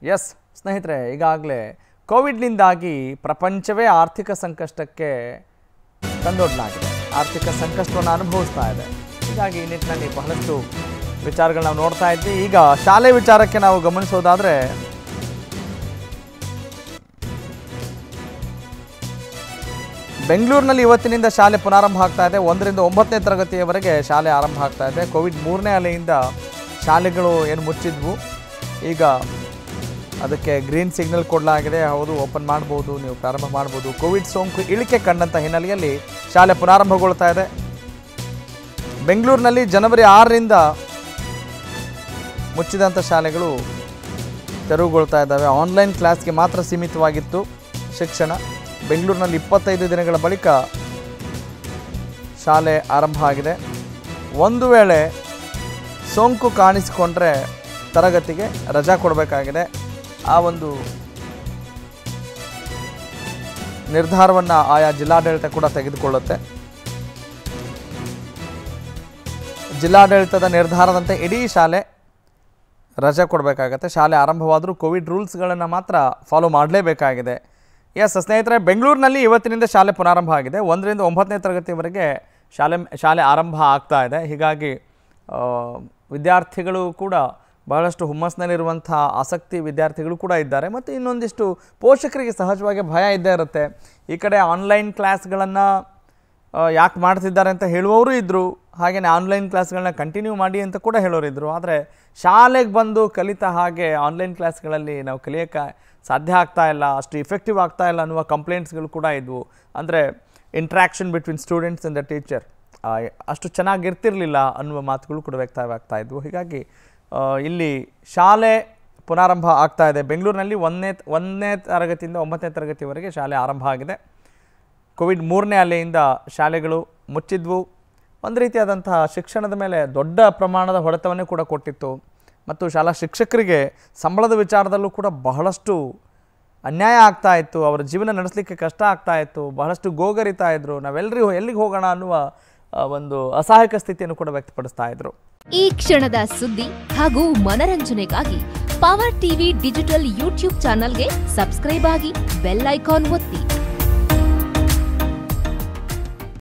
S ಸ್ನೇಹಿತರೆ ಈಗಾಗಲೇ ಕೋವಿಡ್ನಿಂದಾಗಿ ಪ್ರಪಂಚವೇ ಆರ್ಥಿಕ ಸಂಕಷ್ಟಕ್ಕೆ ತಂದೊಡ್ಡಲಾಗಿದೆ ಆರ್ಥಿಕ ಸಂಕಷ್ಟವನ್ನು ಅನುಭವಿಸ್ತಾ ಇದೆ ಹೀಗಾಗಿ ಈ ನಿಟ್ಟಿನಲ್ಲಿ ಬಹಳಷ್ಟು ವಿಚಾರಗಳು ನಾವು ನೋಡ್ತಾ ಇದ್ವಿ ಈಗ ಶಾಲೆ ವಿಚಾರಕ್ಕೆ ನಾವು ಗಮನಿಸೋದಾದರೆ ಬೆಂಗಳೂರಿನಲ್ಲಿ ಇವತ್ತಿನಿಂದ ಶಾಲೆ ಪುನಾರಂಭ ಆಗ್ತಾ ಇದೆ ಒಂದರಿಂದ ಒಂಬತ್ತನೇ ತರಗತಿಯವರೆಗೆ ಶಾಲೆ ಆರಂಭ ಆಗ್ತಾ ಇದೆ ಕೋವಿಡ್ ಮೂರನೇ ಅಲೆಯಿಂದ ಶಾಲೆಗಳು ಏನು ಮುಚ್ಚಿದ್ವು ಈಗ ಅದಕ್ಕೆ ಗ್ರೀನ್ ಸಿಗ್ನಲ್ ಕೊಡಲಾಗಿದೆ ಹೌದು ಓಪನ್ ಮಾಡ್ಬೋದು ನೀವು ಪ್ರಾರಂಭ ಮಾಡ್ಬೋದು ಕೋವಿಡ್ ಸೋಂಕು ಇಳಿಕೆ ಕಂಡಂಥ ಹಿನ್ನೆಲೆಯಲ್ಲಿ ಶಾಲೆ ಪುನಾರಂಭಗೊಳ್ತಾ ಇದೆ ಬೆಂಗಳೂರಿನಲ್ಲಿ ಜನವರಿ ಆರರಿಂದ ಮುಚ್ಚಿದಂಥ ಶಾಲೆಗಳು ತೆರವುಗೊಳ್ತಾ ಇದ್ದಾವೆ ಆನ್ಲೈನ್ ಕ್ಲಾಸ್ಗೆ ಮಾತ್ರ ಸೀಮಿತವಾಗಿತ್ತು ಶಿಕ್ಷಣ ಬೆಂಗಳೂರಿನಲ್ಲಿ ಇಪ್ಪತ್ತೈದು ದಿನಗಳ ಬಳಿಕ ಶಾಲೆ ಆರಂಭ ಆಗಿದೆ ಒಂದು ವೇಳೆ ಸೋಂಕು ಕಾಣಿಸಿಕೊಂಡ್ರೆ ತರಗತಿಗೆ ರಜಾ ಕೊಡಬೇಕಾಗಿದೆ ಆ ಒಂದು ನಿರ್ಧಾರವನ್ನು ಆಯಾ ಜಿಲ್ಲಾಡಳಿತ ಕೂಡ ತೆಗೆದುಕೊಳ್ಳುತ್ತೆ ಜಿಲ್ಲಾಡಳಿತದ ನಿರ್ಧಾರದಂತೆ ಇಡೀ ಶಾಲೆ ರಜೆ ಕೊಡಬೇಕಾಗತ್ತೆ ಶಾಲೆ ಆರಂಭವಾದರೂ ಕೋವಿಡ್ ರೂಲ್ಸ್ಗಳನ್ನು ಮಾತ್ರ ಫಾಲೋ ಮಾಡಲೇಬೇಕಾಗಿದೆ ಎಸ್ ಸ್ನೇಹಿತರೆ ಬೆಂಗಳೂರಿನಲ್ಲಿ ಇವತ್ತಿನಿಂದ ಶಾಲೆ ಪುನಾರಂಭ ಆಗಿದೆ ಒಂದರಿಂದ ಒಂಬತ್ತನೇ ತರಗತಿವರೆಗೆ ಶಾಲೆ ಶಾಲೆ ಆರಂಭ ಆಗ್ತಾ ಇದೆ ಹೀಗಾಗಿ ಆ, ವಿದ್ಯಾರ್ಥಿಗಳು ಕೂಡ ಬಹಳಷ್ಟು ಹುಮ್ಮಸ್ಸಿನಲ್ಲಿರುವಂಥ ಆಸಕ್ತಿ ವಿದ್ಯಾರ್ಥಿಗಳು ಕೂಡ ಇದ್ದಾರೆ ಮತ್ತು ಇನ್ನೊಂದಿಷ್ಟು ಪೋಷಕರಿಗೆ ಸಹಜವಾಗಿ ಭಯ ಇದ್ದೇ ಇರುತ್ತೆ ಈ ಕಡೆ ಆನ್ಲೈನ್ ಕ್ಲಾಸ್ಗಳನ್ನು ಯಾಕೆ ಮಾಡ್ತಿದ್ದಾರೆ ಅಂತ ಹೇಳುವವರು ಇದ್ದರು ಹಾಗೆಯೇ ಆನ್ಲೈನ್ ಕ್ಲಾಸ್ಗಳನ್ನ ಕಂಟಿನ್ಯೂ ಮಾಡಿ ಅಂತ ಕೂಡ ಹೇಳೋರು ಇದ್ದರು ಆದರೆ ಶಾಲೆಗೆ ಬಂದು ಕಲಿತ ಹಾಗೆ ಆನ್ಲೈನ್ ಕ್ಲಾಸ್ಗಳಲ್ಲಿ ನಾವು ಕಲಿಯೋಕ್ಕೆ ಸಾಧ್ಯ ಆಗ್ತಾ ಇಲ್ಲ ಅಷ್ಟು ಇಫೆಕ್ಟಿವ್ ಆಗ್ತಾ ಇಲ್ಲ ಅನ್ನುವ ಕಂಪ್ಲೇಂಟ್ಸ್ಗಳು ಕೂಡ ಇದ್ವು ಅಂದರೆ interaction between students and the teacher ಅಷ್ಟು ಚೆನ್ನಾಗಿರ್ತಿರ್ಲಿಲ್ಲ ಅನ್ನುವ ಮಾತುಗಳು ಕೂಡ ವ್ಯಕ್ತವಾಗ್ತಾ ಇದ್ವು ಹೀಗಾಗಿ ಆ, ಇಲ್ಲಿ ಶಾಲೆ ಪುನಾರಂಭ ಆಗ್ತಾ ಇದೆ ಬೆಂಗಳೂರಿನಲ್ಲಿ ಒಂದನೇ ಒಂದನೇ ತರಗತಿಯಿಂದ ಒಂಬತ್ತನೇ ತರಗತಿವರೆಗೆ ಶಾಲೆ ಆರಂಭ ಆಗಿದೆ ಕೋವಿಡ್ ಮೂರನೇ ಅಲೆಯಿಂದ ಶಾಲೆಗಳು ಮುಚ್ಚಿದ್ವು ಒಂದು ರೀತಿಯಾದಂತಹ ಶಿಕ್ಷಣದ ಮೇಲೆ ದೊಡ್ಡ ಪ್ರಮಾಣದ ಹೊಡೆತವನ್ನೇ ಕೂಡ ಕೊಟ್ಟಿತ್ತು ಮತ್ತು ಶಾಲಾ ಶಿಕ್ಷಕರಿಗೆ ಸಂಬಳದ ವಿಚಾರದಲ್ಲೂ ಕೂಡ ಬಹಳಷ್ಟು ಅನ್ಯಾಯ ಆಗ್ತಾ ಇತ್ತು ಅವರ ಜೀವನ ನಡೆಸಲಿಕ್ಕೆ ಕಷ್ಟ ಆಗ್ತಾ ಇತ್ತು ಬಹಳಷ್ಟು ಗೋಗರಿತಾ ಇದ್ರು ನಾವೆಲ್ಲರಿಗೂ ಎಲ್ಲಿಗೆ ಹೋಗೋಣ ಅನ್ನುವ ಆ, ಒಂದು ಅಸಹಾಯಕ ಸ್ಥಿತಿಯನ್ನು ಕೂಡ ವ್ಯಕ್ತಪಡಿಸ್ತಾ ಇದ್ರು ಈ ಕ್ಷಣದ ಸುದ್ದಿ ಹಾಗೂ ಮನರಂಜನೆಗಾಗಿ ಪವರ್ ಟಿವಿ ಡಿಜಿಟಲ್ ಯೂಟ್ಯೂಬ್ ಚಾನಲ್ಗೆ ಸಬ್ಸ್ಕ್ರೈಬ್ ಆಗಿ ಬೆಲ್ ಐಕಾನ್ ಒತ್ತಿ